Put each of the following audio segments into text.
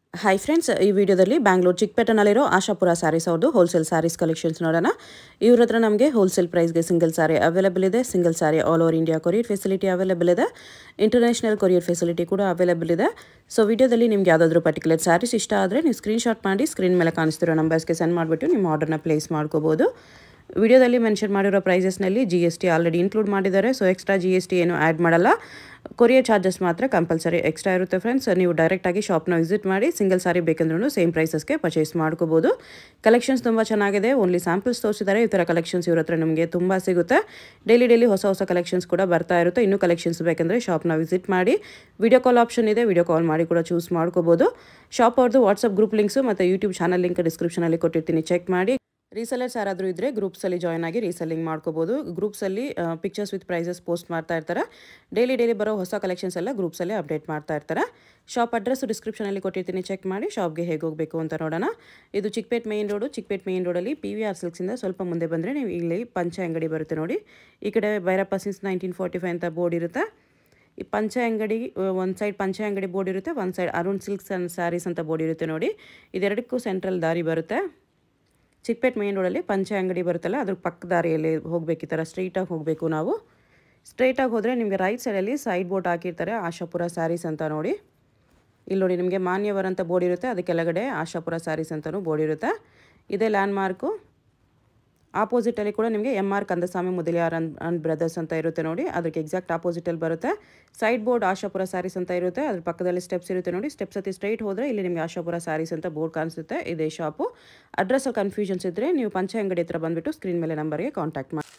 Hi friends ಈ ವಿಡಿಯೋದಲ್ಲಿ ಬ್ಯಾಂಗ್ಳೂರು ಚಿಕ್ಕಪೇಟೆನಲ್ಲಿರೋ ಆಶಾಪುರ ಸ್ಯಾರೀಸ್ ಅವ್ರದ್ದು ಹೋಲ್ಸೇಲ್ ಸ್ಯಾರೀಸ್ ಕಲೆಕ್ಷನ್ಸ್ ನೋಡೋಣ ಇವ್ರ ಹತ್ರ ನಮಗೆ ಹೋಲ್ಸೇಲ್ ಪ್ರೈಸ್ಗೆ ಸಿಂಗಲ್ ಸ್ಯಾರಿ ಅವೈಲೇಬಲ್ ಇದೆ single sari all over India courier facility available ಇದೆ ಇಂಟರ್ನ್ಯಾಷನಲ್ ಕೊರಿಯರ್ ಫೆಸಿಲಿಟಿ ಕೂಡ ಅವೈಲೇಬಲ್ ಇದೆ ಸೊ ವಿಡಿಯೋದಲ್ಲಿ ನಿಮ್ಗೆ ಯಾವುದಾದ್ರೂ ಪರ್ಟಿಕ್ಯುಲರ್ ಸ್ಯಾರೀಸ್ ಇಷ್ಟ ಆದರೆ ನೀವು ಸ್ಕ್ರೀನ್ಶಾಟ್ ಮಾಡಿ ಸ್ಕ್ರೀನ್ ಮೇಲೆ ಕಾಣಿಸ್ತಿರೋ ನಂಬರ್ಸ್ಗೆ ಸೆಂಡ್ ಮಾಡಿಬಿಟ್ಟು ನಿಮ್ಮ ಆರ್ಡರ್ನ ಪ್ಲೇಸ್ ಮಾಡ್ಕೋಬೋದು ವಿಡಿಯೋದಲ್ಲಿ ಮೆನ್ಷನ್ ಮಾಡಿರೋ ಪ್ರೈಸಸ್ನಲ್ಲಿ G S T already include ಮಾಡಿದ್ದಾರೆ so extra G S T ಏನು ಆ್ಯಡ್ ಮಾಡಲ್ಲ ಕೊರಿಯರ್ ಚಾರ್ಜಸ್ ಮಾತ್ರ ಕಂಪಲ್ಸರಿ ಎಕ್ಸ್ಟ್ರಾ ಇರುತ್ತೆ ಫ್ರೆಂಡ್ಸ್ ನೀವು ಡೈರೆಕ್ಟಾಗಿ ಶಾಪ್ನ ವಿಸಿಟ್ ಮಾಡಿ ಸಿಂಗಲ್ ಸಾರಿ ಬೇಕಂದ್ರೂ ಸೇಮ್ ಪ್ರೈಸಸ್ಗೆ ಪರ್ಚೇಸ್ ಮಾಡ್ಕೋಬೋದು ಕಲೆಕ್ಷನ್ಸ್ ತುಂಬ ಚೆನ್ನಾಗಿದೆ ಓನ್ಲಿ ಸ್ಯಾಂಪಲ್ಸ್ ತೋರಿಸಿದ್ದಾರೆ ಈ ಥರ ಕಲೆಕ್ಷನ್ಸ್ ಇವ್ರ ಹತ್ರ ನಿಮಗೆ ತುಂಬ ಸಿಗುತ್ತೆ ಡೈಲಿ ಡೈಲಿ ಹೊಸ ಹೊಸ ಕಲೆಕ್ಷನ್ಸ್ ಕೂಡ ಬರ್ತಾ ಇರುತ್ತೆ ಇನ್ನೂ ಕಲೆಕ್ಷನ್ಸ್ ಬೇಕಂದರೆ ಶಾಪ್ನ ವಿಸಿಟ್ ಮಾಡಿ ವಿಡಿಯೋ ಕಾಲ್ ಆಪ್ಷನ್ ಇದೆ ವಿಡಿಯೋ ಕಾಲ್ ಮಾಡಿ ಕೂಡ ಚೂಸ್ ಮಾಡ್ಕೋಬೋದು ಶಾಪ್ ಅವ್ರದ್ದು ವಾಟ್ಸಪ್ ಗ್ರೂಪ್ ಲಿಂಕ್ಸು ಮತ್ತು ಯೂಟ್ಯೂಬ್ ಚಾನಲ್ ಲಿಂಕ್ ಡಿಸ್ಕ್ರಿಪ್ಷನಲ್ಲಿ ಕೊಟ್ಟಿರ್ತೀನಿ ಚೆಕ್ ಮಾಡಿ ರೀಸೆಲರ್ಸ್ ಯಾರಾದರೂ ಇದ್ದರೆ ಗ್ರೂಪ್ಸಲ್ಲಿ ಜಾಯ್ನ್ ಆಗಿ ರೀಸೆಲ್ಲಿಂಗ್ ಮಾಡ್ಕೋಬೋದು ಗ್ರೂಪ್ಸಲ್ಲಿ ಪಿಕ್ಚರ್ಸ್ ವಿತ್ ಪ್ರೈಸಸ್ ಪೋಸ್ಟ್ ಮಾಡ್ತಾ ಇರ್ತಾರೆ ಡೈಲಿ ಡೈಲಿ ಬರೋ ಹೊಸ ಕಲೆಕ್ಷನ್ಸ್ ಎಲ್ಲ ಗ್ರೂಪ್ಸಲ್ಲಿ ಅಪ್ಡೇಟ್ ಮಾಡ್ತಾ ಇರ್ತಾರೆ ಶಾಪ್ ಅಡ್ರೆಸ್ ಡಿಸ್ಕ್ರಿಪ್ಷನಲ್ಲಿ ಕೊಟ್ಟಿರ್ತೀನಿ ಚೆಕ್ ಮಾಡಿ ಶಾಪ್ಗೆ ಹೇಗೆ ಹೋಗಬೇಕು ಅಂತ ನೋಡೋಣ ಇದು Chickpet main road Chickpet main ರೋಡಲ್ಲಿ ಪಿ ವಿ ಆರ್ ಸಿಲ್ಕ್ಸಿಂದ ಸ್ವಲ್ಪ ಮುಂದೆ ಬಂದರೆ ನೀವು ಇಲ್ಲಿ ಪಂಚ ಅಂಗಡಿ ಬರುತ್ತೆ ನೋಡಿ ಈ ಕಡೆ Bhairappa since nineteen forty five ಅಂತ ಬೋರ್ಡ್ ಇರುತ್ತೆ ಈ ಪಂಚ ಅಂಗಡಿ ಒಂದು ಸೈಡ್ ಪಂಚ ಅಂಗಡಿ ಬೋರ್ಡ್ ಇರುತ್ತೆ ಒಂದು side Arun silks and sarees ಅಂತ ಬೋರ್ಡ್ ಇರುತ್ತೆ ನೋಡಿ ಇದೆರಡಕ್ಕೂ ಸೆಂಟ್ರಲ್ ದಾರಿ ಬರುತ್ತೆ ಚಿಕ್ಕಪೇಟ್ ಮೇನ್ ರೋಡಲ್ಲಿ ಪಂಚೆ ಅಂಗಡಿ ಬರುತ್ತಲ್ಲ ಅದ್ರ ಪಕ್ಕ ದಾರಿಯಲ್ಲಿ ಹೋಗಬೇಕು ಈ ಥರ ಸ್ಟ್ರೈಟಾಗಿ ಹೋಗಬೇಕು ನಾವು ಸ್ಟ್ರೈಟಾಗಿ ಹೋದರೆ ನಿಮಗೆ ರೈಟ್ ಸೈಡಲ್ಲಿ ಸೈಡ್ ಬೋರ್ಡ್ ಹಾಕಿರ್ತಾರೆ ಆಶಾಪುರ ಸ್ಯಾರೀಸ್ ಅಂತ ನೋಡಿ ಇಲ್ಲಿ ನೋಡಿ ನಿಮಗೆ ಮಾನ್ಯವರ್ ಅಂತ ಬೋರ್ಡ್ ಇರುತ್ತೆ ಅದಕ್ಕೆ ಕೆಳಗಡೆ ಆಶಾಪುರ ಸ್ಯಾರೀಸ್ ಅಂತಲೂ ಬೋರ್ಡ್ ಇರುತ್ತೆ ಇದೇ ಲ್ಯಾಂಡ್ ಮಾರ್ಕು ಆಪೋಸಿಟಲ್ಲಿ ಕೂಡ ನಿಮಗೆ ಎಮ್ ಆರ್ ಕಂದಸ್ವಾಮಿ ಮುದಲಿಯಾರ್ ಅನ್ ಅಂಡ್ ಬ್ರದರ್ಸ್ ಅಂತ ಇರುತ್ತೆ ನೋಡಿ ಅದಕ್ಕೆ ಎಕ್ಸಾಕ್ಟ್ ಆಪೋಸಿಟಲ್ಲಿ ಬರುತ್ತೆ ಸೈಡ್ ಬೋರ್ಡ್ ಆಶಾಪುರ ಸ್ಯಾರೀಸ್ ಅಂತ ಇರುತ್ತೆ ಅದ್ರ ಪಕ್ಕದಲ್ಲಿ ಸ್ಟೆಪ್ಸ್ ಇರುತ್ತೆ ನೋಡಿ ಸ್ಟೆಪ್ಸ್ ಹತ್ತಿ ಸ್ಟ್ರೈಟ್ ಹೋದರೆ ಇಲ್ಲಿ ನಿಮಗೆ ಆಶಾಪುರ ಸ್ಯಾರೀಸ್ ಅಂತ ಬೋರ್ಡ್ ಕಾಣಿಸುತ್ತೆ ಇದೇ ಶಾಪು ಅಡ್ರೆಸ್ ಕನ್ಫ್ಯೂಷನ್ಸ್ ಇದ್ದರೆ ನೀವು ಪಂಚ ಅಂಗಡಿ ಹತ್ರ ಬಂದುಬಿಟ್ಟು ಸ್ಕ್ರೀನ್ ಮೇಲೆ ನಂಬರ್ಗೆ ಕಾಂಟ್ಯಾಕ್ಟ್ ಮಾಡಿ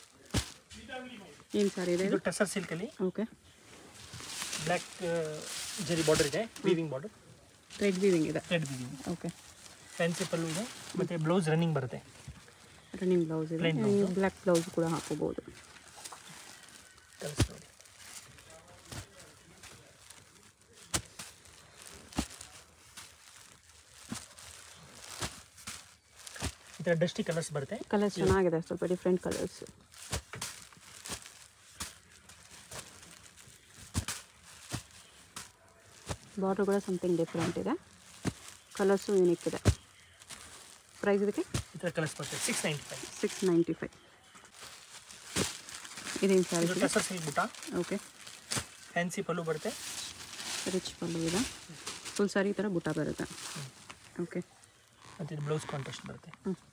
ಏನು ಸಾರಿ ಇದೆ ಇದು ಟಸರ್ ಸಿಲ್ಕಲ್ಲಿ ಓಕೆ ಬ್ಲ್ಯಾಕ್ ಜರಿ ಬಾರ್ಡರ್ ಇದೆ ವೀವಿಂಗ್ ಬಾರ್ಡರ್ ಥ್ರೆಡ್ ವೀವಿಂಗ್ ಇದೆ red weaving okay fancy pallu ಇದೆ ಮತ್ತು ಬ್ಲೌಸ್ ರನ್ನಿಂಗ್ ಬರುತ್ತೆ ರನ್ನಿಂಗ್ ಬ್ಲೌಸ್ ಇದೆ Plain ನೀವು ಬ್ಲ್ಯಾಕ್ ಬ್ಲೌಸ್ ಕೂಡ ಹಾಕೋಬೋದು ಕಲರ್ಸ್ ನೋಡಿ ಈ ಥರ ಡಸ್ಟಿ ಕಲರ್ಸ್ ಬರುತ್ತೆ ಕಲರ್ಸ್ ಚೆನ್ನಾಗಿದೆ ಸ್ವಲ್ಪ ಡಿಫ್ರೆಂಟ್ ಕಲರ್ಸ್ ಬಾರ್ಡರ್ ಕೂಡ ಸಮಥಿಂಗ್ ಡಿಫ್ರೆಂಟ್ ಇದೆ ಕಲರ್ಸು ಯೂನಿಕ್ ಇದೆ ಪ್ರೈಸ್ ಇದಕ್ಕೆ ಈ ಥರ ಕಲರ್ಸ್ ಬರುತ್ತೆ six ninety five six ninety five ಇದೇನು ಸ್ಯಾರೀಸ್ ಇದು ಇದೆ tussar silk butta okay fancy pallu ಬರುತ್ತೆ ರಿಚ್ ಪಲ್ಲು ಇದೆ ಫುಲ್ ಸಾರಿ ಈ ಥರ ಬುಟ್ಟ ಬರುತ್ತೆ ಓಕೆ ಮತ್ತು ಇದು ಬ್ಲೌಸ್ ಕಾಂಟ್ರಾಸ್ಟ್ ಬರುತ್ತೆ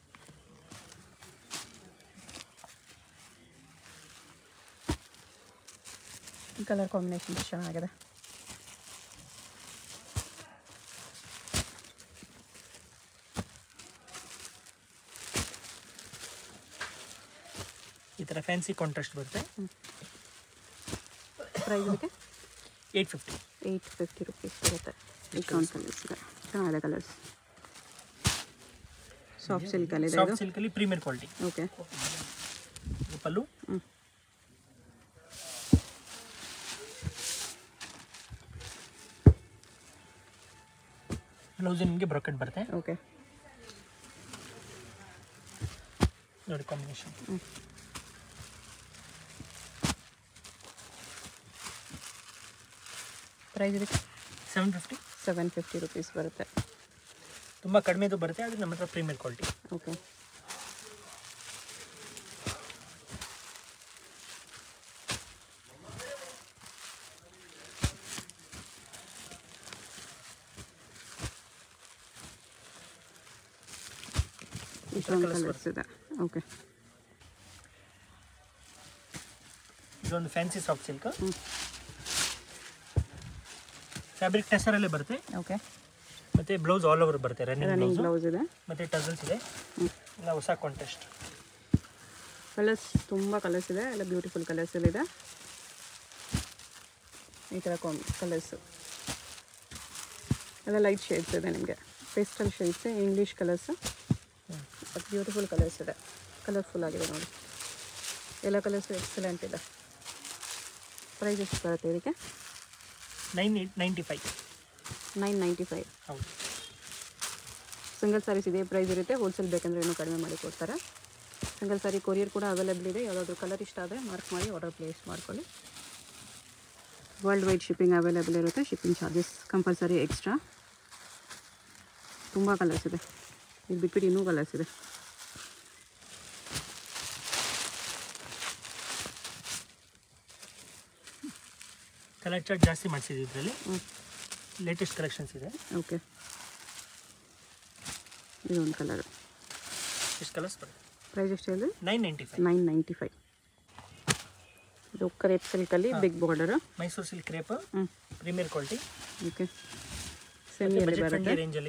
ಈ ಕಲರ್ ಕಾಂಬಿನೇಷನ್ ಚೆನ್ನಾಗಿದೆ ಈ ಥರ ಫ್ಯಾನ್ಸಿ ಕಾಂಟ್ರಾಸ್ಟ್ ಬರುತ್ತೆ ಪ್ರೈಸ್ ಇದಕ್ಕೆ eight fifty eight fifty rupees ಬರುತ್ತೆ ಡಿಸ್ಕೌಂಟ್ ಕಲರ್ಸ್ ಇದೆ ಚೆನ್ನಾಗಿದೆ ಕಲರ್ಸ್ ಸಾಫ್ಟ್ ಸಿಲ್ಕಲ್ಲಿ ಇದೆ ಸಾಫ್ಟ್ ಇದು ಸಿಲ್ಕಲ್ಲಿ ಪ್ರೀಮಿಯರ್ ಕ್ವಾಲಿಟಿ ಓಕೆ ಇದು ಪಲ್ಲು ಹ್ಮ್. ಬ್ಲೌಸ್ ನಿಮಗೆ ಬ್ರಾಕೆಟ್ ಬರುತ್ತೆ ಓಕೆ ನೋಡಿ ಕಾಂಬಿನೇಷನ್ ಪ್ರೈಸ್ ಇದಕ್ಕೆ seven fifty seven fifty rupees ಬರುತ್ತೆ ತುಂಬ ಕಡಿಮೆದು ಬರುತ್ತೆ ಅದು ನಮ್ಮ ಹತ್ರ ಪ್ರೀಮಿಯರ್ ಕ್ವಾಲಿಟಿ ಓಕೆ ಇಷ್ಟೊಂದು colours ಕಲರ್ಸ್ ಇದೆ ಓಕೆ ಇದೊಂದು fancy soft silk hmm. Fabric ಟೆಸರಲ್ಲೇ ಬರುತ್ತೆ ಓಕೆ ಮತ್ತು ಬ್ಲೌಸ್ ಆಲ್ ಓವರ್ ಬರುತ್ತೆ ರನ್ನಿಂಗ್ ರನ್ನಿಂಗ್ ಬ್ಲೌಸ್ ಬ್ಲೌಸ್ ಇದೆ ಮತ್ತು ಟಸಲ್ಸ್ ಇದೆ ಹ್ಮ್. ಎಲ್ಲ ಹೊಸ ಕಾಂಟೆಸ್ಟ್ ಕಲರ್ಸ್ ತುಂಬ ಕಲರ್ಸ್ ಇದೆ ಎಲ್ಲ ಬ್ಯೂಟಿಫುಲ್ ಕಲರ್ಸಲ್ಲಿದೆ ಈ ಥರ ಕಾಮ್ ಕಲರ್ಸು ಎಲ್ಲ ಲೈಟ್ ಶೇಡ್ಸ್ ಇದೆ ನಿಮಗೆ pastel shades English colours but beautiful colours ಇದೆ ಕಲರ್ಫುಲ್ ಆಗಿದೆ ನೋಡಿ ಎಲ್ಲ ಕಲರ್ಸು ಎಕ್ಸಲೆಂಟ್ ಇದೆ ಪ್ರೈಸ್ ಎಷ್ಟು ಬರುತ್ತೆ ಇದಕ್ಕೆ nine eight ninety five nine ninety five ಹೌದು ಸಿಂಗಲ್ ಸ್ಯಾರೀಸ್ ಇದೇ ಪ್ರೈಸ್ ಇರುತ್ತೆ ಹೋಲ್ಸೇಲ್ ಬೇಕಂದರೆ ಇನ್ನೂ ಕಡಿಮೆ ಮಾಡಿ ಕೊಡ್ತಾರೆ ಸಿಂಗಲ್ ಸ್ಯಾರಿ ಕೊರಿಯರ್ ಕೂಡ ಅವೈಲೇಬಲ್ ಇದೆ ಯಾವುದಾದ್ರೂ ಕಲರ್ ಇಷ್ಟ ಆದರೆ ಮಾರ್ಕ್ ಮಾಡಿ ಆರ್ಡರ್ ಪ್ಲೇಸ್ ಮಾಡ್ಕೊಳ್ಳಿ ವರ್ಲ್ಡ್ ವೈಡ್ ಶಿಪ್ಪಿಂಗ್ ಅವೈಲೇಬಲ್ ಇರುತ್ತೆ ಶಿಪ್ಪಿಂಗ್ ಚಾರ್ಜಸ್ ಕಂಪಲ್ಸರಿ ಎಕ್ಸ್ಟ್ರಾ ತುಂಬ ಕಲರ್ಸ್ ಇದೆ ಇದು ಬಿಟ್ಬಿಟ್ಟು ಇನ್ನೂ ಕಲರ್ಸ್ ಇದೆ ಕಲರ್ ಚಾರ್ಟ್ ಜಾಸ್ತಿ ಮಾಡಿಸಿದ್ವಿ ಇದರಲ್ಲಿ ಹ್ಞೂ ಲೇಟೆಸ್ಟ್ ಕಲೆಕ್ಷನ್ಸ್ ಇದೆ ಓಕೆ ಇದೊಂದು ಕಲರ್ ಎಷ್ಟು ಕಲರ್ಸ್ ಬರುತ್ತೆ ಪ್ರೈಸ್ ಎಷ್ಟು ಹೇಳಿದ್ರೆ nine ninety five nine ninety five ಇದು ಕರೇಪ್ ಸಿಲ್ಕಲ್ಲಿ big border Mysuru silk crepe ಹ್ಞೂ ಪ್ರೀಮಿಯರ್ ಕ್ವಾಲಿಟಿ ಓಕೆ ಸೆಮಿಯಲ್ಲಿ ಬಜೆಟ್ ಬರುತ್ತೆ ಫ್ರೆಂಡ್ಲಿ ರೇಂಜಲ್ಲಿ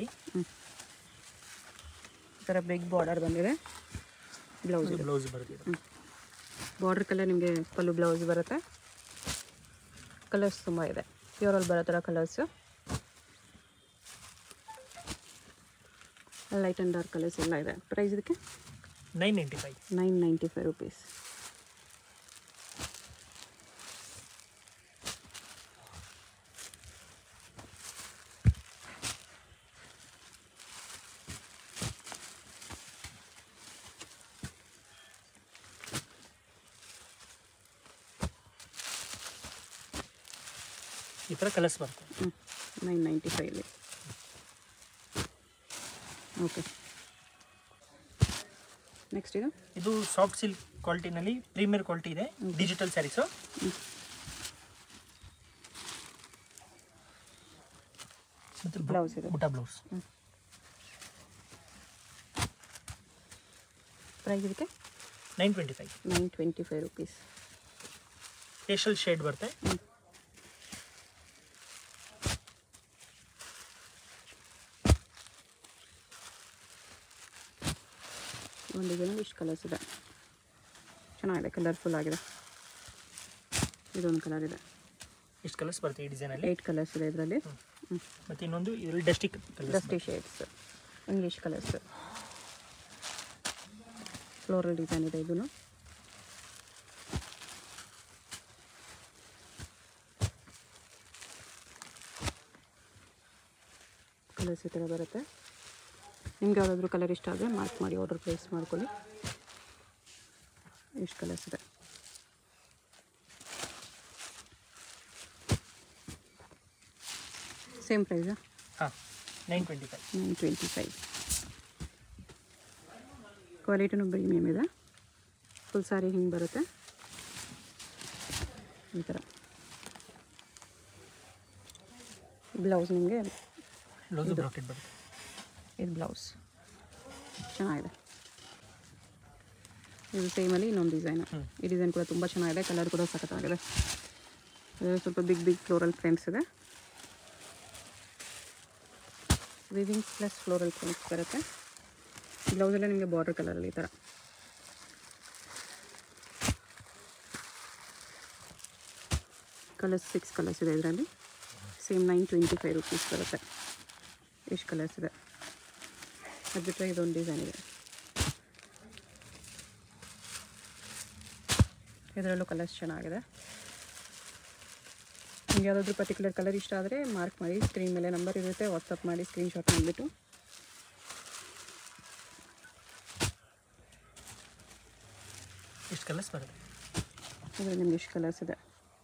ಈ ಥರ ಬಿಗ್ ಬಾರ್ಡರ್ ಬಂದಿದೆ ಬ್ಲೌಸ್ ಇದೆ ಬ್ಲೌಸ್ ಬರುತ್ತೆ ಬಾರ್ಡರ್ ಕಲರ್ ನಿಮಗೆ ಪಲ್ಲು ಬ್ಲೌಸ್ ಬರುತ್ತೆ ಕಲರ್ಸ್ ತುಂಬ ಇದೆ ಪ್ಯೂರಲ್ಲಿ ಬರೋ ಥರ colours light and dark colours ಎಲ್ಲ ಇದೆ ಪ್ರೈಸ್ ಇದಕ್ಕೆ nine ninety five nine ninety five rupees ಈ ಥರ ಕಲರ್ಸ್ ಬರುತ್ತೆ ಹ್ಞೂ ನೈನ್ ನೈಂಟಿ ಫೈವಲ್ಲಿ ಓಕೆ ನೆಕ್ಸ್ಟ್ ಇದು ಇದು ಸಾಫ್ಟ್ ಸಿಲ್ಕ್ ಕ್ವಾಲಿಟಿನಲ್ಲಿ ಪ್ರೀಮಿಯರ್ ಕ್ವಾಲಿಟಿ ಇದೆ ಡಿಜಿಟಲ್ ಸ್ಯಾರೀಸು ಮತ್ತು ಬ್ಲೌಸ್ ಇದೆ ಬುಟ್ಟ ಬ್ಲೌಸ್ ಪ್ರೈಸ್ ಇದಕ್ಕೆ nine twenty five nine twenty five rupees facial shade ಬರುತ್ತೆ ಒಂದು ಡಿಸೈನ್ ಇಷ್ಟು ಕಲರ್ಸ್ ಇದೆ ಚೆನ್ನಾಗಿದೆ ಕಲರ್ಫುಲ್ ಆಗಿದೆ ಇದೊಂದು ಕಲರ್ ಇದೆ ಇಷ್ಟು ಕಲರ್ಸ್ ಬರುತ್ತೆ ಈ ಡಿಸೈನಲ್ಲಿ ಏಯ್ಟ್ ಕಲರ್ಸ್ ಇದೆ ಇದರಲ್ಲಿ ಮತ್ತು ಇನ್ನೊಂದು ಇದರಲ್ಲಿ dusty colours dusty shades English colours floral design ಇದೆ ಇದೂ ಕಲರ್ಸ್ ಈ ಥರ ಬರುತ್ತೆ ನಿಮ್ಗೆ ಯಾವುದಾದ್ರೂ ಕಲರ್ ಇಷ್ಟ ಆದರೆ ಮಾರ್ಕ್ ಮಾಡಿ ಆರ್ಡರ್ ಪ್ಲೇಸ್ ಮಾಡ್ಕೊಳ್ಳಿ ಎಷ್ಟು ಕಲರ್ಸ್ ಇದೆ ಸೇಮ್ ಪ್ರೈಸಾ ಹಾಂ nine twenty five nine twenty five ಕ್ವಾಲಿಟಿನೂ ಪ್ರೀಮಿಯಮ್ ಇದೆ ಫುಲ್ ಸಾರಿ ಹಿಂಗೆ ಬರುತ್ತೆ ಈ ಥರ ಬ್ಲೌಸ್ ನಿಮಗೆ ಬ್ಲೌಸು ಬ್ರಾಕೆಟ್ ಬರುತ್ತೆ ಇದು ಬ್ಲೌಸ್ ಚೆನ್ನಾಗಿದೆ ಇದು ಸೇಮಲ್ಲಿ ಇನ್ನೊಂದು ಡಿಸೈನು ಈ ಡಿಸೈನ್ ಕೂಡ ತುಂಬ ಚೆನ್ನಾಗಿದೆ ಕಲರ್ ಕೂಡ ಸಖತ್ತಾಗಿದೆ ಇದು ಸ್ವಲ್ಪ ಬಿಗ್ ಬಿಗ್ ಫ್ಲೋರಲ್ ಪ್ರಿಂಟ್ಸ್ ಇದೆ ವಿವಿಂಗ್ಸ್ ಪ್ಲಸ್ ಫ್ಲೋರಲ್ ಪ್ರಿಂಟ್ಸ್ ಬರುತ್ತೆ ಬ್ಲೌಸಲ್ಲೇ ನಿಮಗೆ ಬಾರ್ಡರ್ ಕಲರಲ್ಲಿ ಈ ಥರ ಕಲರ್ಸ್ ಸಿಕ್ಸ್ ಕಲರ್ಸ್ ಇದೆ ಇದರಲ್ಲಿ same nine twenty five rupees ಬರುತ್ತೆ ಎಷ್ಟು ಕಲರ್ಸ್ ಇದೆ ಅದು ಬಿಟ್ಟರೆ ಇದೊಂದು ಡಿಸೈನ್ ಇದೆ ಇದರಲ್ಲೂ ಕಲರ್ಸ್ ಚೆನ್ನಾಗಿದೆ ನಿಮ್ಗೆ ಯಾವುದಾದ್ರೂ ಪರ್ಟಿಕ್ಯುಲರ್ ಕಲರ್ ಇಷ್ಟ ಆದರೆ ಮಾರ್ಕ್ ಮಾಡಿ ಸ್ಕ್ರೀನ್ ಮೇಲೆ ನಂಬರ್ ಇರುತ್ತೆ ವಾಟ್ಸಪ್ ಮಾಡಿ ಸ್ಕ್ರೀನ್ಶಾಟ್ ಮಾಡಿಬಿಟ್ಟು ಇಷ್ಟು ಕಲರ್ಸ್ ಬರುತ್ತೆ ಇದರಲ್ಲಿ ನಿಮ್ಗೆ ಎಷ್ಟು ಕಲರ್ಸ್ ಇದೆ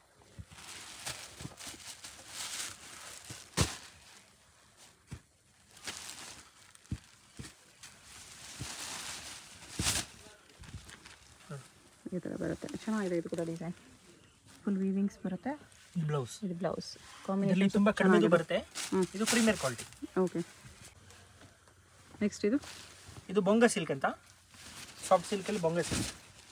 ಈ ಥರ ಬರುತ್ತೆ ಚೆನ್ನಾಗಿದೆ ಇದು ಕೂಡ ಡಿಸೈನ್ ಫುಲ್ ವೀವಿಂಗ್ಸ್ ಬರುತ್ತೆ ಬ್ಲೌಸ್ ಇದು ಬ್ಲೌಸ್ ಇದರಲ್ಲಿ ಕಾಂಬಿನೇಷನ್ ತುಂಬ ಕಡಿಮೆ ಬರುತ್ತೆ ಹ್ಮ್. ಇದು ಪ್ರೀಮಿಯರ್ ಕ್ವಾಲಿಟಿ ಓಕೆ ನೆಕ್ಸ್ಟ್ ಇದು ಇದು ಬೊಂಗ ಸಿಲ್ಕ್ ಅಂತ ಸಾಫ್ಟ್ ಸಿಲ್ಕಲ್ಲಿ ಬೊಂಗ ಸಿಲ್ಕ್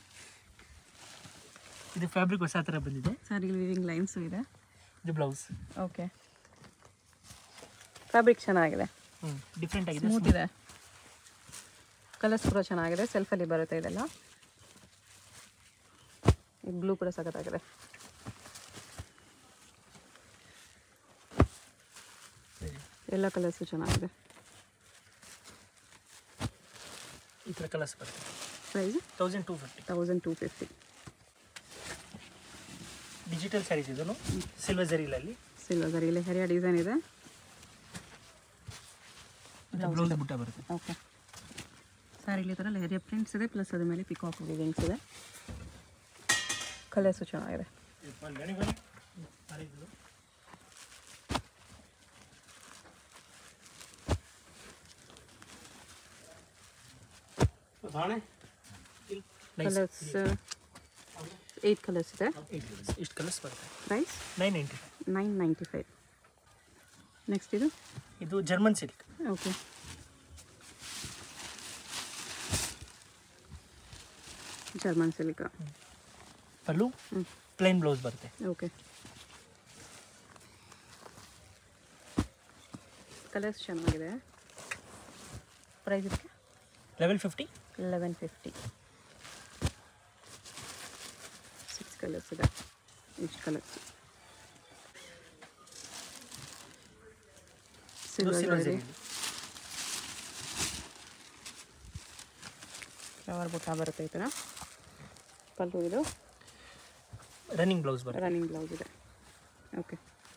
ಇದು ಫ್ಯಾಬ್ರಿಕ್ ಹೊಸ ಥರ ಬಂದಿದೆ ಸಾರಿಗೆ ವೀವಿಂಗ್ ಲೈನ್ಸು ಇದೆ ಇದು ಬ್ಲೌಸ್ ಓಕೆ ಫ್ಯಾಬ್ರಿಕ್ ಚೆನ್ನಾಗಿದೆ ಹ್ಞೂ ಡಿಫ್ರೆಂಟ್ ಆಗಿದೆ ಸ್ಮೂತ್ ಇದೆ ಕಲರ್ಸ್ ಕೂಡ ಚೆನ್ನಾಗಿದೆ ಸೆಲ್ಫಲ್ಲಿ ಬರುತ್ತೆ ಇದೆಲ್ಲ ಈ ಬ್ಲೂ ಕೂಡ ಸಖತ್ತಾಗಿದೆ ಎಲ್ಲ ಕಲರ್ಸು ಚೆನ್ನಾಗಿದೆ ಈ ಥರ ಕಲರ್ಸ್ ಬರುತ್ತೆ price thousand two fifty thousand two fifty digital sarees ಇದನ್ನು ಸಿಲ್ವರ್ ಜರೀಲಲ್ಲಿ ಸಿಲ್ವರ್ ಇಲ್ಲಿ ಹರಿಯ ಡಿಸೈನ್ ಇದೆ ಬ್ಲೌಸ್ ಬುಟ್ಟ ಬರುತ್ತೆ ಓಕೆ ಸಾರಿಲಿ ಥರ ಲೆಹರಿಯ ಪ್ರಿಂಟ್ಸ್ ಇದೆ ಪ್ಲಸ್ ಅದ್ರ ಮೇಲೆ ಪಿಕಾಕ್ ವಿವಿಂಗ್ಸ್ ಇದೆ ಕಲರ್ಸು ಚೆನ್ನಾಗಿದೆ ಕಲರ್ಸ್ ಏಯ್ಟ್ ಕಲರ್ಸ್ ಇದೆ ಇಷ್ಟು ಕಲರ್ಸ್ ಬರುತ್ತೆ price nine ninety nine ninety five next ಇದು ಇದು German silk okay German silk pallu ಹ್ಞೂ ಪ್ಲೈನ್ ಬ್ಲೌಸ್ ಬರುತ್ತೆ ಓಕೆ ಕಲರ್ಸ್ ಚೆನ್ನಾಗಿದೆ ಪ್ರೈಸ್ ಇದಕ್ಕೆ eleven fifty eleven fifty six colours ಇದೆ ಇಷ್ಟು ಕಲರ್ಸ್ ಇದು ಸಿಲ್ವರ್ ಸಿಲ್ವರ್ ಇದೆ ಜರಿ ಫ್ಲವರ್ ಬುಟ್ಟ ಬರುತ್ತೆ ಈ ಥರ ಪಲ್ಲು ಇದು ರನ್ನಿಂಗ್ ಬ್ಲೌಸ್ ಬರುತ್ತೆ ರನ್ನಿಂಗ್ ಬ್ಲೌಸ್ ಇದೆ ಓಕೆ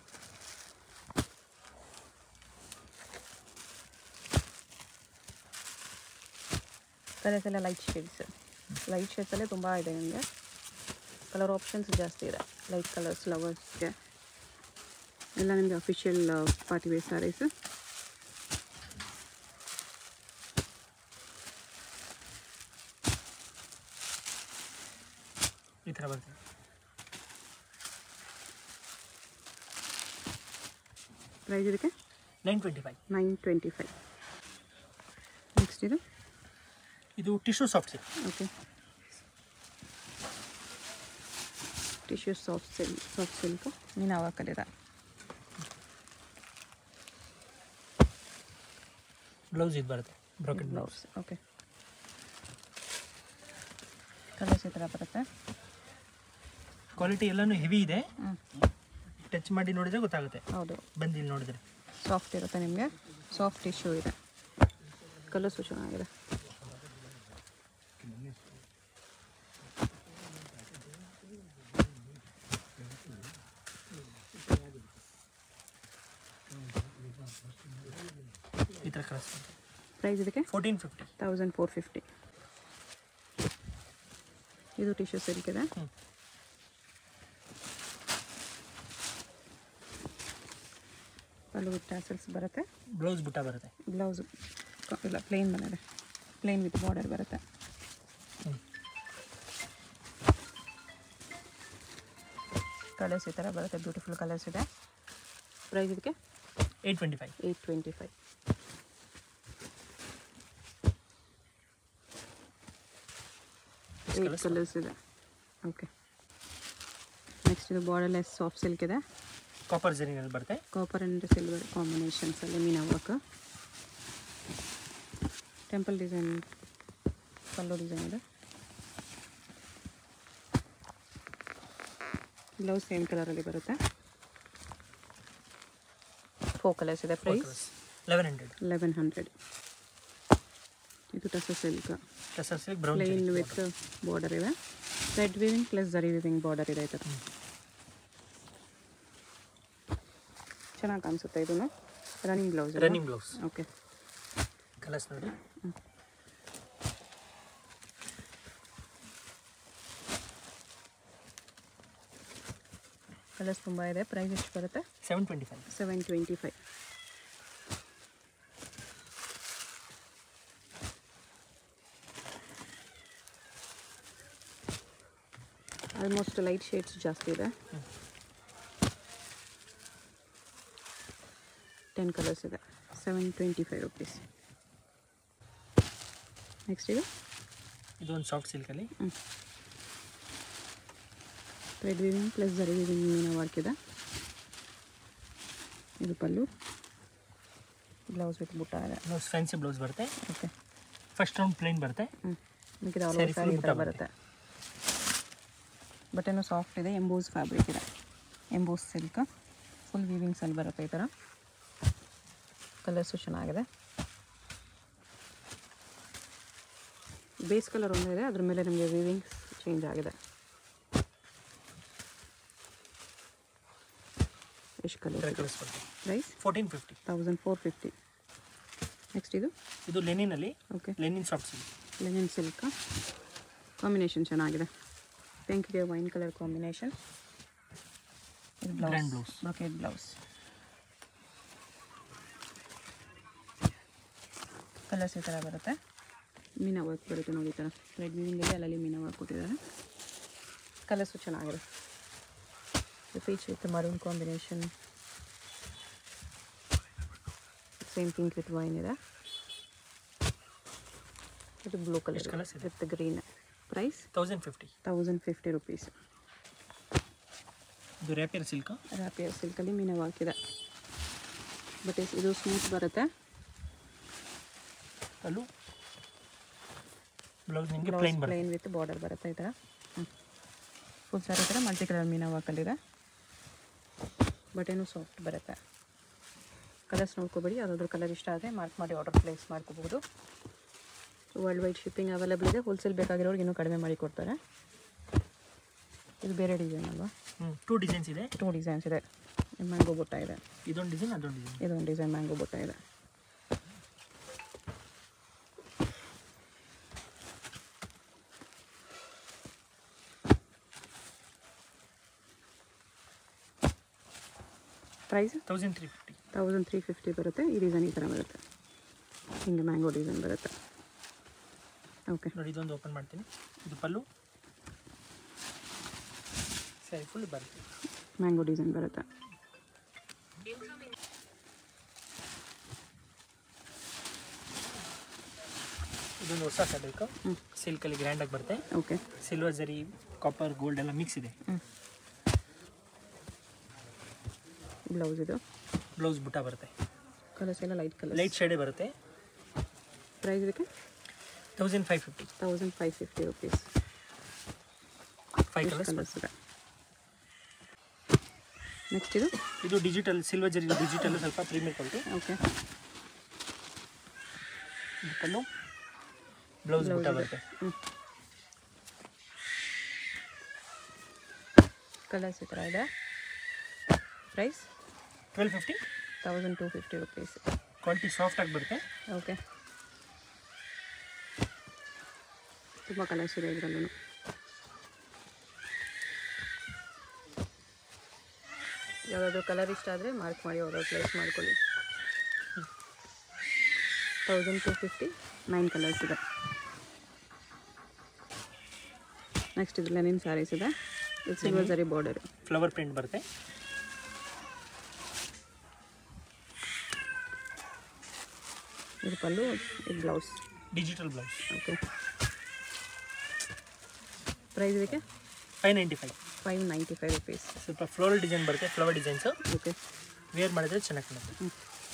ಕಲರ್ಸ್ ಎಲ್ಲ ಲೈಟ್ ಶೇಡ್ಸ್ ಲೈಟ್ ಶೇಡ್ಸಲ್ಲೇ ತುಂಬ ಇದೆ ನಿಮಗೆ ಕಲರ್ ಆಪ್ಷನ್ಸ್ ಜಾಸ್ತಿ ಇದೆ ಲೈಟ್ ಕಲರ್ಸ್ ಲವರ್ಸ್ಗೆ ಎಲ್ಲ ನಿಮಗೆ ಅಫಿಷಿಯಲ್ ಪಾರ್ಟಿ ವೇರ್ ಸ್ಯಾರೀಸು ಈ ಥರ ಬರುತ್ತೆ ಪ್ರೈಸ್ ಇದಕ್ಕೆ nine twenty five nine twenty five next ಇದು ಇದು tissue soft silk okay tissue soft silk soft silk ಮೀನಾವ ಕಲಿದ ಬ್ಲೌಸ್ ಇದು ಬರುತ್ತೆ brocade blouse blouse okay colours ಈ ಥರ ಬರುತ್ತೆ ಕ್ವಾಲಿಟಿ ಎಲ್ಲನೂ ಹೆವಿ ಇದೆ ಹ್ಞೂ ಟಚ್ ಮಾಡಿ ನೋಡಿದ್ರೆ ಗೊತ್ತಾಗುತ್ತೆ ಹೌದು ಬಂದು ಇಲ್ಲಿ ನೋಡಿದ್ರೆ ಸಾಫ್ಟ್ ಇರುತ್ತೆ ನಿಮಗೆ ಸಾಫ್ಟ್ ಟಿಶ್ಯೂ ಇದೆ ಕಲರ್ಸು ಚೆನ್ನಾಗಿದೆ ಈ ಥರ ಕಲರ್ಸ್ ಪ್ರೈಸ್ ಇದಕ್ಕೆ fourteen fifty thousand four fifty ಇದು ಟಿಶ್ಯೂ ಸಿಲ್ಕ್ ಇದೆ ಹ್ಮ್. ಪಲ್ಲು ವಿತ್ ಟ್ಯಾಸಲ್ಸ್ ಬರುತ್ತೆ ಬ್ಲೌಸ್ ಬುಟ್ಟ ಬರುತ್ತೆ ಬ್ಲೌಸು ಇಲ್ಲ ಪ್ಲೇನ್ ಬಂದಿದೆ ಪ್ಲೇನ್ ವಿತ್ ಬಾರ್ಡರ್ ಬರುತ್ತೆ ಹ್ಮ್. ಕಲರ್ಸ್ ಈ ಥರ ಬರುತ್ತೆ ಬ್ಯೂಟಿಫುಲ್ ಕಲರ್ಸ್ ಇದೆ ಪ್ರೈಸ್ ಇದಕ್ಕೆ eight twenty five eight twenty five eight colours? Colours ಇದೆ ಓಕೆ ನೆಕ್ಸ್ಟ್ ಇದು ಬಾರ್ಡರ್ಲೆಸ್ ಸಾಫ್ಟ್ ಸಿಲ್ಕ್ ಇದೆ ಕಾಪರ್ ಜರಿನಲ್ಲಿ ಬರುತ್ತೆ ಕಾಪರ್ ಆ್ಯಂಡ್ ಸಿಲ್ವರ್ ಕಾಂಬಿನೇಷನ್ಸಲ್ಲಿ meena work temple design pallu design ಇದೆ ಬ್ಲೌಸ್ ಸೇಮ್ ಕಲರಲ್ಲಿ ಬರುತ್ತೆ ಫೋರ್ ಕಲರ್ಸ್ ಇದೆ price eleven hundred eleven hundred ಇದು ಟಸ silk tussar silk brown plain with border ಇದೆ red weaving plus zari weaving border ಇದೆ ಈ ಥರ ಚೆನ್ನಾಗಿ ಕಾಣಿಸುತ್ತೆ ಇದನ್ನು running blouse running blouse okay colours ನೋಡಿ ಕಲರ್ಸ್ ತುಂಬ ಇದೆ ಪ್ರೈಸ್ ಎಷ್ಟು ಬರುತ್ತೆ seven twenty five seven twenty five almost light shades ಜಾಸ್ತಿ ಇದೆ ಟೆನ್ ಕಲರ್ಸ್ ಇದೆ seven twenty five rupees next ಇದು ಇದು ಒಂದು ಸಾಫ್ಟ್ ಸಿಲ್ಕಲ್ಲಿ red weaving plus zari weaving meena work ಇದೆ ಇದು ಪಲ್ಲು ಬ್ಲೌಸ್ ವಿತ್ ಬುಟ್ಟ ಇದೆ ಬ್ಲೌಸ್ ಫ್ಯಾನ್ಸಿ ಬ್ಲೌಸ್ ಬರುತ್ತೆ ಓಕೆ ಫಸ್ಟ್ ರೌಂಡ್ ಪ್ಲೇನ್ ಬರುತ್ತೆ ಹ್ಞೂ ಮಿಕ್ಕಿದ ಆಲ್ Saree ಸ್ಯಾರಿ full ಈ ಥರ ಬುಟ್ಟ ಬರುತ್ತೆ ಬಟ್ಟೆನೂ ಸಾಫ್ಟ್ ಇದೆ ಎಂಬೋಸ್ ಫ್ಯಾಬ್ರಿಕ್ ಇದೆ ಎಂಬೋಸ್ ಸಿಲ್ಕ್ ಫುಲ್ ವೀವಿಂಗ್ಸಲ್ಲಿ ಬರುತ್ತೆ ಈ ಥರ ಕಲರ್ಸು ಚೆನ್ನಾಗಿದೆ ಬೇಸ್ ಕಲರ್ ಒಂದೇ ಇದೆ ಅದ್ರ ಮೇಲೆ ನಿಮಗೆ ವೀವಿಂಗ್ಸ್ ಚೇಂಜ್ ಆಗಿದೆ ಎಷ್ಟು ಈ ಥರ ಕಲರ್ ಕಲರ್ಸ್ ಬರುತ್ತೆ price fourteen fifty thousand four fifty next ಇದು ಇದು ಲೆನಿನಲ್ಲಿ okay linen soft silk linen silk combination ಚೆನ್ನಾಗಿದೆ ಪಿಂಕ್ಗೆ ವೈನ್ ಕಲರ್ ಕಾಂಬಿನೇಷನ್ ಇದು Grand blouse blouse. Brocade blouse colours ಈ ಥರ ಬರುತ್ತೆ ಮೀನಾ ವರ್ಕ್ ಬರುತ್ತೆ ನೋಡಿ ಈ ಥರ ಥ್ರೆಡ್ ವೀವಿಂಗಲ್ಲಿ ಅಲ್ಲಲ್ಲಿ ಮೀನಾ ವರ್ಕ್ ಕೊಟ್ಟಿದ್ದಾರೆ ಕಲರ್ಸು ಚೆನ್ನಾಗಿದೆ peach with maroon combination same pink with wine ಇದೆ ಇದು ಬ್ಲೂ ಎಷ್ಟು ಕಲರ್ colours ಇದೆ? With green price thousand fifty thousand fifty rupees ಇದು ರ್ಯಾಪಿಯರ್ ಸಿಲ್ಕ್ ರ್ಯಾಪಿಯರ್ ಸಿಲ್ಕಲ್ಲಿ ಮೀನು ಹಾಕಿದೆ ಬಟ್ ಇದು ಸ್ಮೂತ್ ಬರುತ್ತೆ ಅಲ್ಲೂ ಬ್ಲೌಸ್ ನಿಮಗೆ ಪ್ಲೈನ್ ಬರುತ್ತೆ ಪ್ಲೇನ್ ವಿತ್ ಬಾರ್ಡರ್ ಬರುತ್ತೆ ಈ ಥರ ಫುಲ್ ಸಾರಿ ಥರ ಮಲ್ಟಿ ಕಲರ್ ಮೀನು ಹಾಕಲ್ಲಿದೆ ಬಟೇನು ಸಾಫ್ಟ್ ಬರುತ್ತೆ ಕಲರ್ಸ್ ನೋಡ್ಕೋಬೇಡಿ ಯಾವುದಾದ್ರೂ ಕಲರ್ ಇಷ್ಟ ಆದರೆ ಮಾರ್ಕ್ ಮಾಡಿ ಆರ್ಡರ್ ಪ್ಲೇಸ್ ಮಾಡ್ಕೋಬೋದು ವರ್ಲ್ಡ್ ವೈಡ್ ಶಿಪ್ಪಿಂಗ್ ಅವೈಲೇಬಲ್ ಇದೆ ಹೋಲ್ಸೇಲ್ ಬೇಕಾಗಿರೋರ್ಗೆ ಇನ್ನೂ ಕಡಿಮೆ ಮಾಡಿ ಕೊಡ್ತಾರೆ ಇದು ಬೇರೆ ಡಿಸೈನ್ ಅಲ್ವಾ ಹ್ಞೂ ಟೂ ಡಿಸೈನ್ಸ್ ಇದೆ ಟೂ ಡಿಸೈನ್ಸ್ ಇದೆ ಮ್ಯಾಂಗೋ ಬುಟ್ಟ ಇದೆ ಇದೊಂದು ಡಿಸೈನ್ ಅದೊಂದು ಡಿಸೈನ್ ಇದೊಂದು ಡಿಸೈನ್ ಮ್ಯಾಂಗೋ ಬುಟ್ಟ ಇದೆ price thousand three fifty thousand three fifty ಬರುತ್ತೆ ಈ ಡಿಸೈನ್ ಈ ಥರ ಬರುತ್ತೆ ಹಿಂಗೆ ಮ್ಯಾಂಗೋ ಡಿಸೈನ್ ಬರುತ್ತೆ ಓಕೆ ನೋಡಿ ಇದೊಂದು ಓಪನ್ ಮಾಡ್ತೀನಿ ಇದು ಪಲ್ಲು ಸರಿ ಫುಲ್ ಬರುತ್ತೆ ಮ್ಯಾಂಗೋ ಡಿಸೈನ್ ಬರುತ್ತೆ ಇದೊಂದು ಹೊಸ ಫ್ಯಾಬ್ರಿಕ್ ಹ್ಮ್. ಸಿಲ್ಕಲ್ಲಿ ಗ್ರ್ಯಾಂಡಾಗಿ ಬರುತ್ತೆ okay silver zari copper gold ಎಲ್ಲ ಮಿಕ್ಸ್ ಇದೆ ಹ್ಞೂ ಬ್ಲೌಸ್ ಇದು ಬ್ಲೌಸ್ ಬುಟ್ಟ ಬರುತ್ತೆ ಕಲರ್ಸ್ ಎಲ್ಲ ಲೈಟ್ ಕಲರ್ ಲೈಟ್ ಶೇಡೇ ಬರುತ್ತೆ ಪ್ರೈಸ್ ಇದಕ್ಕೆ thousand five fifty thousand five fifty rupees five colours colours ಇದೆ ನೆಕ್ಸ್ಟ್ ಇದು ಇದು ಡಿಜಿಟಲ್ ಸಿಲ್ವರ್ ಜರಿ ಡಿಜಿಟಲ್ ಸ್ವಲ್ಪ ಪ್ರೀಮಿಯರ್ ಕ್ವಾಲಿಟಿ ಓಕೆ ಇದು ಪಲ್ಲು ಬ್ಲೌಸ್ ಬುಟ್ಟ ಇದೆ. ಬರುತ್ತೆ ಹ್ಞೂ ಕಲರ್ಸ್ ಈ ಥರ ಇದೆ price twelve fifty thousand two fifty rupees quality soft ಆಗಿ ಬರುತ್ತೆ ಓಕೆ ತುಂಬ ಕಲರ್ಸ್ ಇದೆ ಇದರಲ್ಲೂ ಯಾವುದಾದ್ರೂ ಕಲರ್ ಇಷ್ಟ ಆದರೆ ಮಾರ್ಕ್ ಮಾಡಿ ಆರ್ಡರ್ ಪ್ಲೇಸ್ ಮಾಡ್ಕೊಳ್ಳಿ thousand two fifty nine colours ಇದೆ ನೆಕ್ಸ್ಟ್ ಇದು ಲೆನಿನ್ ಸ್ಯಾರೀಸ್ ಇದೆ ಇದು ಸಿಲ್ವರ್ ಜರಿ ಬಾರ್ಡರ್ ಫ್ಲವರ್ ಪ್ರಿಂಟ್ ಬರುತ್ತೆ ಇದು ಪಲ್ಲು ಇದು blouse digital blouse okay price ಇದಕ್ಕೆ five ninety five five ninety five rupees ಸ್ವಲ್ಪ ಫ್ಲೋರಲ್ ಡಿಸೈನ್ ಬರುತ್ತೆ ಫ್ಲವರ್ ಡಿಸೈನ್ಸು ಓಕೆ ವೇರ್ ಮಾಡಿದ್ರೆ ಚೆನ್ನಾಗಿ ಕಾಣುತ್ತೆ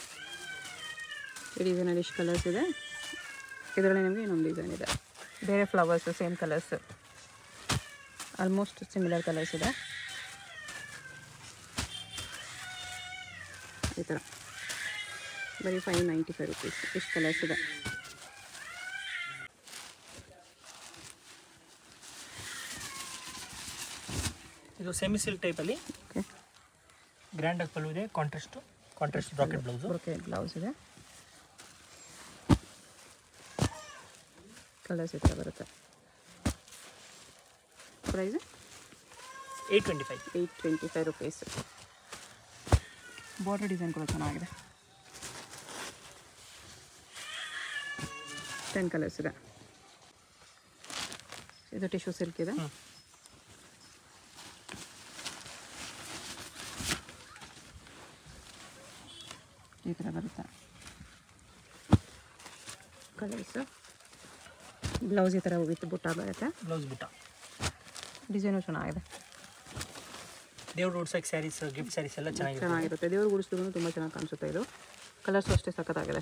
ಈ ಡಿಸೈನಲ್ಲಿ ಇಷ್ಟು ಕಲರ್ಸ್ ಇದೆ ಇದರಲ್ಲಿ ನಿಮಗೆ ಇನ್ನೊಂದು ಡಿಸೈನ್ ಇದೆ ಬೇರೆ flowers same colours almost similar colours ಇದೆ ಈ ಥರ ಬರೀ ಫೈವ್ ನೈಂಟಿ ಫೈವ್ ರುಪೀಸ್ ಇಷ್ಟು ಕಲರ್ಸ್ ಇದೆ ಇದು ಸೆಮಿ ಸಿಲ್ಕ್ ಟೈಪಲ್ಲಿ ಓಕೆ ಗ್ರ್ಯಾಂಡಾಗಿ ಪಲ್ಲು ಇದೆ contrast contrast brocade blouse okay blouse ಇದೆ ಕಲರ್ಸ್ ಈ ಥರ ಬರುತ್ತೆ price eight twenty five eight twenty five rupees border design ಕೂಡ ಚೆನ್ನಾಗಿದೆ ಟೆನ್ ಕಲರ್ಸ್ ಇದೆ ಇದು ಟಿಶ್ಯೂ ಸಿಲ್ಕ್ ಇದೆ ಹ್ಮ್. ಈ ಥರ ಬರುತ್ತೆ ಕಲರ್ಸ್ ಬ್ಲೌಸ್ ಈ ಥರ ವಿತ್ ಬುಟ್ಟ ಬರುತ್ತೆ ಬ್ಲೌಸ್ ಬುಟ್ಟ ಡಿಸೈನು ಚೆನ್ನಾಗಿದೆ ದೇವ್ರ ರೋಡ್ಸಕ್ಕೆ ಸ್ಯಾರೀಸ್ ಗಿಫ್ಟ್ ಸ್ಯಾರೀಸ್ ಎಲ್ಲ ಚೆನ್ನಾಗಿರುತ್ತೆ ಚೆನ್ನಾಗಿರುತ್ತೆ ದೇವ್ರ ಗುಡಿಸಿದ್ರು ತುಂಬ ಚೆನ್ನಾಗಿ ಕಾಣಿಸುತ್ತೆ ಇದು ಕಲರ್ಸು ಅಷ್ಟೇ ಸಖತ್ತಾಗಿದೆ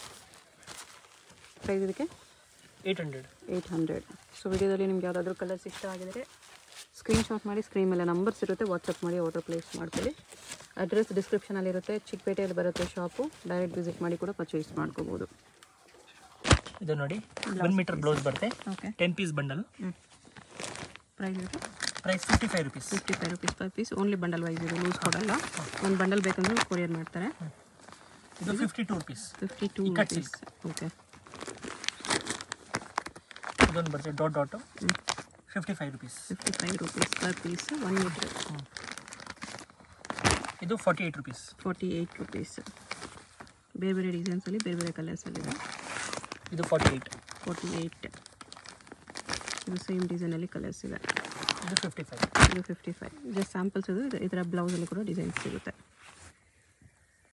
ಪ್ರೈಸ್ ಇದಕ್ಕೆ eight hundred eight hundred so ವಿಡಿಯೋದಲ್ಲಿ ನಿಮ್ಗೆ ಯಾವುದಾದ್ರೂ ಕಲರ್ಸ್ ಇಷ್ಟ ಆಗಿದರೆ ಸ್ಕ್ರೀನ್ಶಾಟ್ ಮಾಡಿ ಸ್ಕ್ರೀನ್ ಮೇಲೆ ನಂಬರ್ಸ್ ಇರುತ್ತೆ ವಾಟ್ಸಪ್ ಮಾಡಿ ಆರ್ಡರ್ ಪ್ಲೇಸ್ ಮಾಡ್ಕೊಳ್ಳಿ ಅಡ್ರೆಸ್ ಡಿಸ್ಕ್ರಿಪ್ಷನಲ್ಲಿರುತ್ತೆ ಚಿಕ್ಕಪೇಟೆಯಲ್ಲಿ ಬರುತ್ತೆ ಶಾಪು ಡೈರೆಕ್ಟ್ ವಿಸಿಟ್ ಮಾಡಿ ಕೂಡ ಪರ್ಚೇಸ್ ಮಾಡ್ಕೋಬೋದು ಇದು ನೋಡಿ ಒನ್ ಮೀಟರ್ ಬ್ಲೌಸ್ ಬರುತ್ತೆ ಓಕೆ ಟೆನ್ ಪೀಸ್ ಬಂಡಲ್ ಹ್ಞೂ ಪ್ರೈಸ್ ಇದೆ price fifty five rupees fifty five rupees per piece only bundle wise ಇದು ಲೂಸ್ ಕೊಡಲ್ಲ ಒಂದು ಬಂಡಲ್ ಬೇಕಂದ್ರೆ ಕೊರಿಯರ್ ಮಾಡ್ತಾರೆ ಇದು fifty two rupees fifty two ಇಕ್ಕಟ್ ರುಪೀಸ್ ಓಕೆ ಇದೊಂದು ಬರುತ್ತೆ dot dot fifty five rupees fifty five rupees per piece one metre ಇದು forty eight rupees forty eight rupees ಬೇರೆ ಬೇರೆ ಡಿಸೈನ್ಸಲ್ಲಿ ಬೇರೆ ಬೇರೆ ಕಲರ್ಸಲ್ಲಿದೆ ಇದು ಫಾರ್ಟಿ ಏಯ್ಟ್ ಫೋರ್ಟಿ ಏಯ್ಟ್ ಇದು ಸೇಮ್ ಡಿಸೈನಲ್ಲಿ ಕಲರ್ಸ್ ಇದೆ ಇದು ಫಿಫ್ಟಿ ಫೈವ್ ಇದು ಫಿಫ್ಟಿ ಫೈವ್ ಜಸ್ಟ್ ಸ್ಯಾಂಪಲ್ಸ್ ಇದು ಇದು- ಇದರ ಬ್ಲೌಸಲ್ಲಿ ಕೂಡ ಡಿಸೈನ್ಸ್ ಸಿಗುತ್ತೆ